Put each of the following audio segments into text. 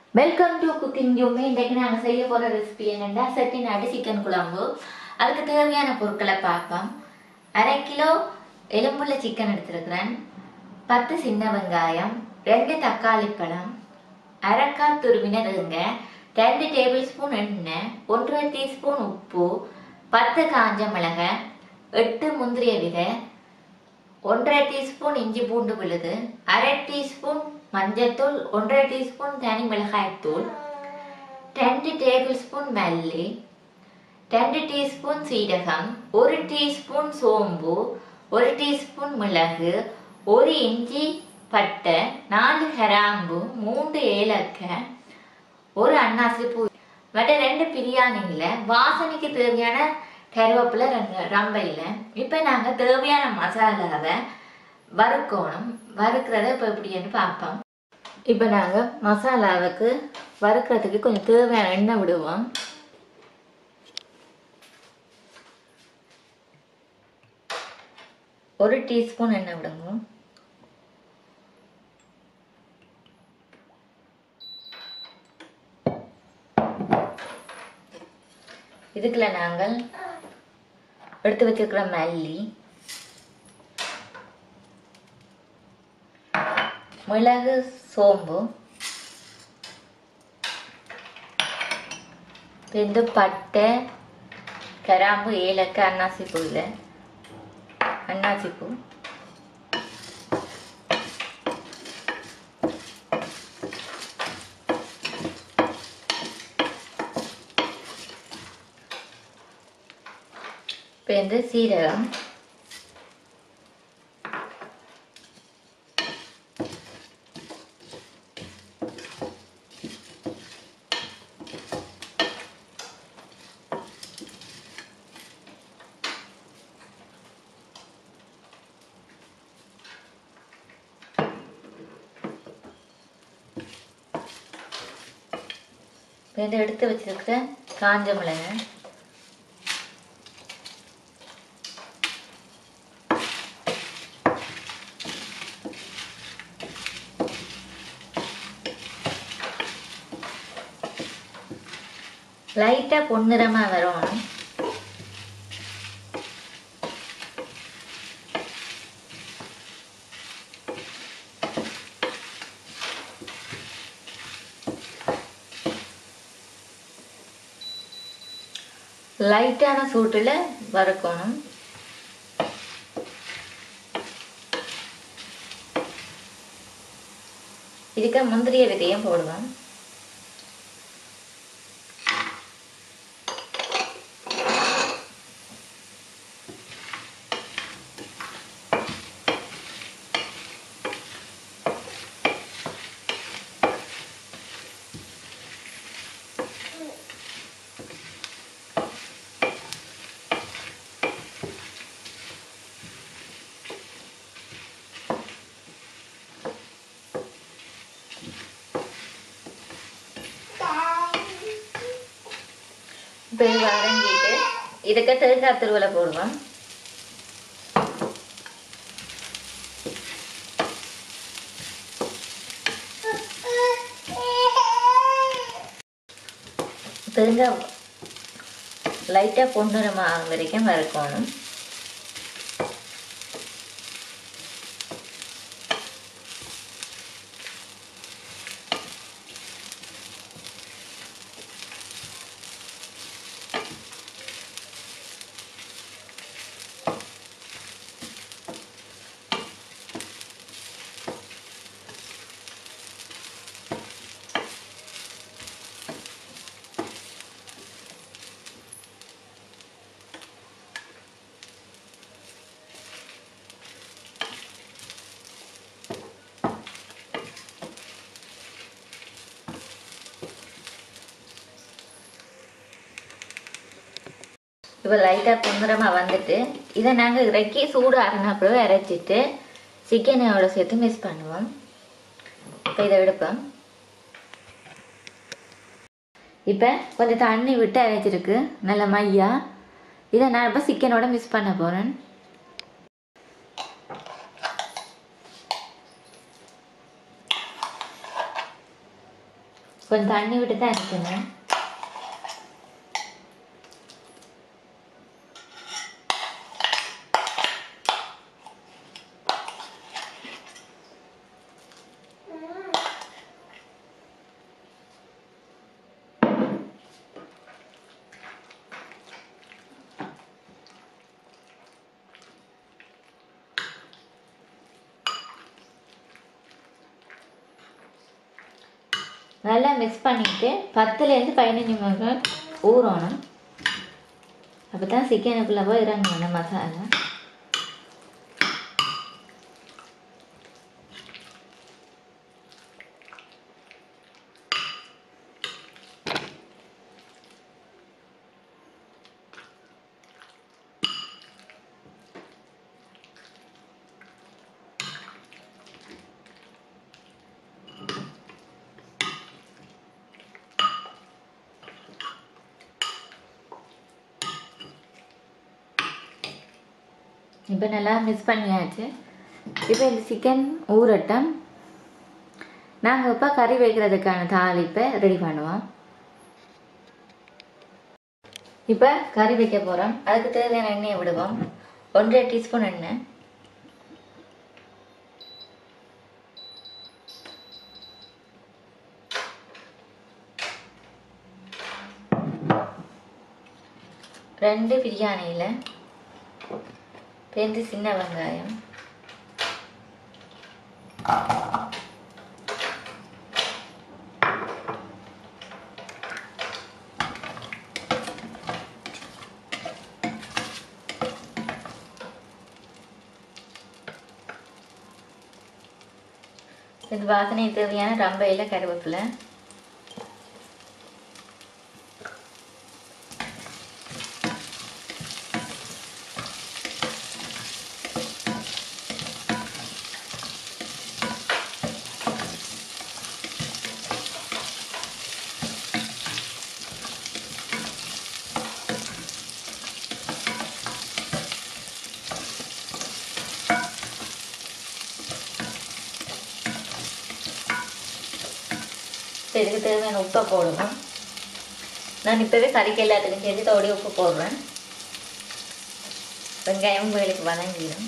welcome to cooking Zomi இன்றைக்கு நாங்கள் செய்ய போகிற ரெசிபி என்னென்னா செட்டிநாடு சிக்கன் குழம்பு அதுக்கு தேவையான பொருட்களை பார்ப்போம் அரை கிலோ எலும்புள்ள சிக்கன் எடுத்திருக்கிறேன் பத்து சின்ன வெங்காயம் ரெண்டு தக்காளி பழம் அரைக்கால் துருவின இருங்க ரெண்டு டேபிள் ஸ்பூன் எண்ணெய் ஒன்றரை டீஸ்பூன் உப்பு பத்து காஞ்ச மிளகாய் எட்டு முந்திரிய விதை ஒன்றரை டீஸ்பூன் இஞ்சி பூண்டு விழுது அரை டீஸ்பூன் மஞ்சள்தூள் ஒன்றரை டீஸ்பூன் தனி மிளகாய்த்தூள் ரெண்டு டேபிள் ஸ்பூன் மல்லி ரெண்டு டீஸ்பூன் சீரகம் ஒரு டீஸ்பூன் சோம்பு ஒரு டீஸ்பூன் மிளகு ஒரு இஞ்சி பட்டை நாலு கிராம்பு மூன்று ஏலக்காய் ஒரு அன்னாசி பூ மற்ற ரெண்டு பிரியாணியில் வாசனைக்கு தேவையான கருவேப்பிலை ரெண்டு ரம்பையில் இப்போ நாங்கள் தேவையான மசாலாவை வறுக்கணும் வறுக்கிறத இப்போ எப்படின்னு பார்ப்போம் இப்போ நாங்கள் மசாலாவுக்கு வறுக்கிறதுக்கு கொஞ்சம் தேவையான எண்ணெய் விடுவோம் ஒரு டீஸ்பூன் எண்ணெய் விடுங்க இதுக்குள்ள நாங்கள் எடுத்து வச்சிருக்கிற மல்லி மிளகு சோம்பு ரெண்டு பட்டை கிராம்பு ஏலக்காய் அன்னாசி பூ இல்லை அன்னாசி பூ இப்போ வந்து சீரகம் இப்போ இதை எடுத்து வச்சிருக்கிற காஞ்ச மிளகாய் லைட்டாக பொன்னிறமாக வரணும் லைட்டான சூட்டில் வறுக்கணும் இதுக்கு முந்திரிய விதையும் போடுவேன் இப்போ இது வதங்கிட்டு இதுக்கு தேங்காய் திருவலை போடுவோம் தேங்காய் லைட்டாக பொன்னிறமாக ஆகும் வரைக்கும் வறுக்கணும் இப்போ லைட்டாக பொங்குறமாக வந்துட்டு இதை நாங்கள் இறக்கி சூடு அரணப்பிறகு இறைச்சிட்டு சிக்கனோட சேர்த்து மிக்ஸ் பண்ணுவோம் இப்போ இதை எடுப்போம் இப்போ கொஞ்சம் தண்ணி விட்டு அரைச்சிருக்கு நல்ல மையா இதை நான் இப்போ சிக்கனோட மிக்ஸ் பண்ண போகிறேன் கொஞ்சம் தண்ணி விட்டு தான் இருக்கணும் நல்லா மிக்ஸ் பண்ணிட்டு பத்துலேருந்து பதினஞ்சு நிமிஷம் ஊறணும் அப்போ தான் சிக்கனுக்குள்ளே போய் இறங்கணும் அந்த மசாலா இப்போ நல்லா மிக்ஸ் பண்ணியாச்சு இப்போ இந்த சிக்கன் ஊறட்டும் நாங்கள் இப்போ கறி வைக்கிறதுக்கான தாளிப்பை ரெடி பண்ணுவோம் இப்போ கறி வைக்க போகிறோம் அதுக்கு தேவையான எண்ணெயை விடுவோம் ஒன்றரை டீஸ்பூன் எண்ணெய் ரெண்டு பிரியாணியில் ரெண்டு சின்ன வெங்காயம் இது வாசனை தேவையான ரம்பையில் கருவேப்பிலை இப்போ இதுக்கு தேவையான உப்பை போடுவோம் நான் இப்போவே கறிக்கு எல்லாத்துக்கும் சேர்த்து தோடி உப்பு போடுறேன் வெங்காயம் வேலைக்கு வதங்கிடும்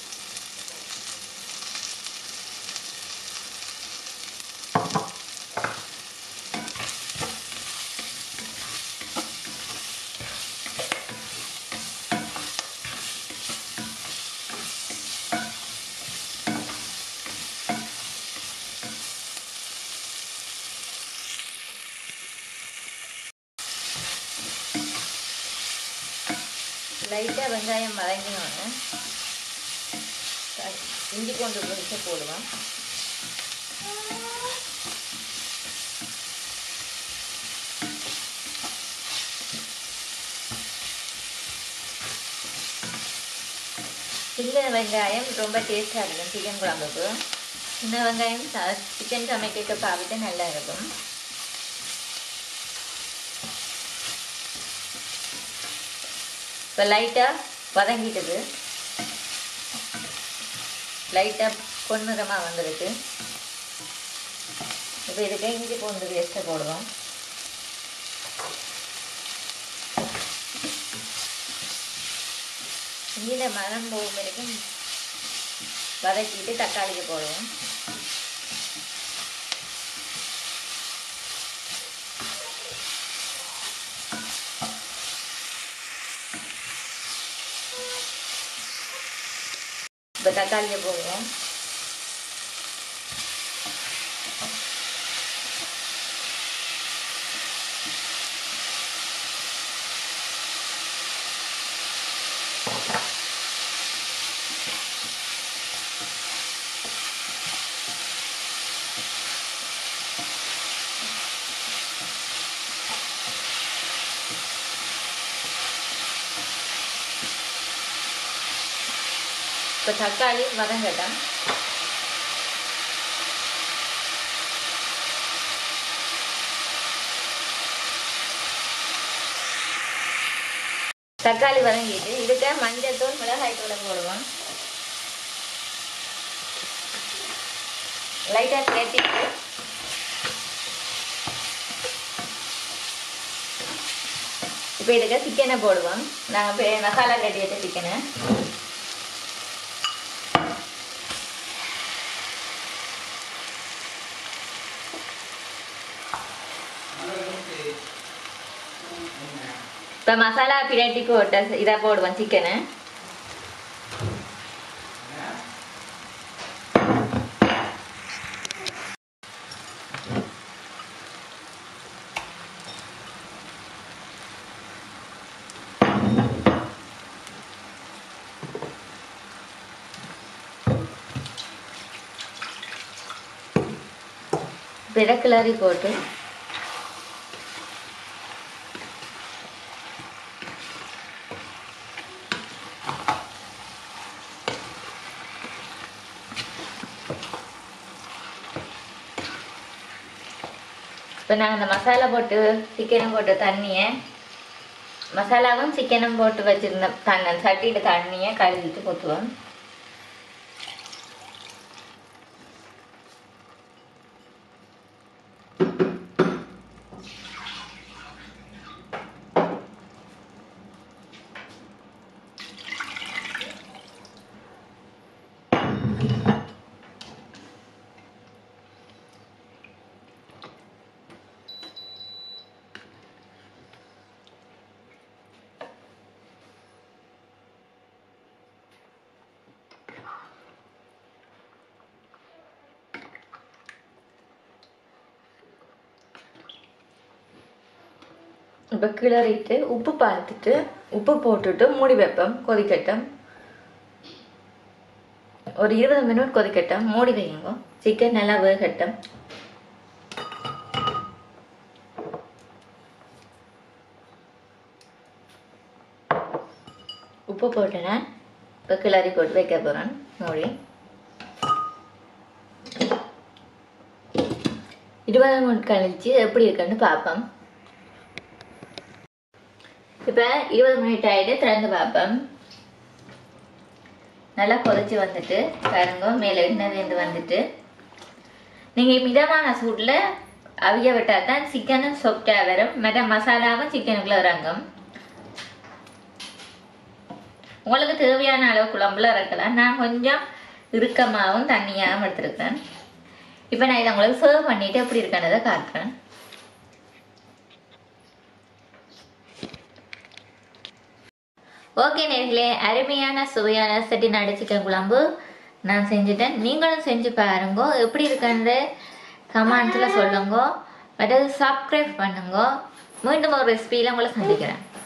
லைட்டாக வெங்காயம் வதங்கினோன்னு இஞ்சி பூண்டு பொரிச்சு போடுவோம் சின்ன வெங்காயம் ரொம்ப டேஸ்டாக இருக்கும் சிக்கன் குழம்புக்கு சின்ன வெங்காயம் சிக்கன் சமைக்க பாவிட்டு நல்லா இருக்கும் இப்போ லைட்டாக வதங்கிட்டது லைட்டாக பொன்னிறமாக வந்துருக்கு இப்போ இதுக்கு இஞ்சி பூண்டு பேஸ்ட்டை போடுவோம் இஞ்சியில் மரம் போகும் வரைக்கும் வதக்கிட்டு தக்காளிக்கு போடுவோம் இப்போ தக்காளியை போடுவோம் இப்போ தக்காளி வதங்கட்டும் தக்காளி வதங்கிட்டு இதுக்கு மஞ்சள் தூள் மிளகாய் தூளை போடுவோம் லைட்டாக சேர்த்திட்டு இப்போ இதுக்கு சிக்கனை போடுவோம் நாங்கள் மசாலா ரெடி வச்ச சிக்கனை இப்போ மசாலா பிரட்டி போட்ட இதை போடுவோம் சிக்கனை பிற கிளறி போட்டு இப்போ நாங்கள் இந்த மசாலா போட்டு சிக்கனும் போட்டு தண்ணியை மசாலாவும் சிக்கனும் போட்டு வச்சுருந்த தண்ணி சட்டியில் தண்ணியை கழுவிட்டு ஊற்றுவோம் இப்போ கிளறிட்டு உப்பு பார்த்துட்டு உப்பு போட்டுட்டு மூடி வைப்போம் கொதிக்கட்டும் ஒரு இருபது மினிட் கொதிக்கட்டும் மூடி வைங்க சிக்கன் நல்லா வேகட்டும் உப்பு போட்டேன்னா இப்போ கிளறி போட்டு வைக்க போகிறேன் மூடி இருபது மினிட் கழிச்சு எப்படி இருக்குன்னு பார்ப்போம் இப்போ இருபது மினிட் ஆகிட்டு திறந்து பார்ப்போம் நல்லா கொதிச்சு வந்துட்டு பாருங்க மேலே எண்ணெய் வேந்து வந்துட்டு நீங்கள் மிதமான சூட்டில் அவிய விட்டால் தான் சிக்கனும் சொப்டாக வரும் மற்ற மசாலாவும் சிக்கனுக்குள்ள இறங்கும் உங்களுக்கு தேவையான அளவு குழம்புல இறக்கலாம் நான் கொஞ்சம் இறுக்கமாகவும் தண்ணியாகவும் எடுத்துருக்கேன் இப்போ நான் இதை உங்களுக்கு சர்வ் பண்ணிவிட்டு எப்படி இருக்கன்றதை காட்டுறேன் ஓகே நேர்களே அருமையான சுவையான செட்டிநாடு சிக்கன் குழம்பு நான் செஞ்சுட்டேன் நீங்களும் செஞ்சு பாருங்க எப்படி இருக்குன்னு கமெண்ட்ஸில் சொல்லுங்க மற்றது சப்ஸ்கிரைப் பண்ணுங்க மீண்டும் ஒரு ரெசிபியில் உங்களை சந்திக்கிறேன்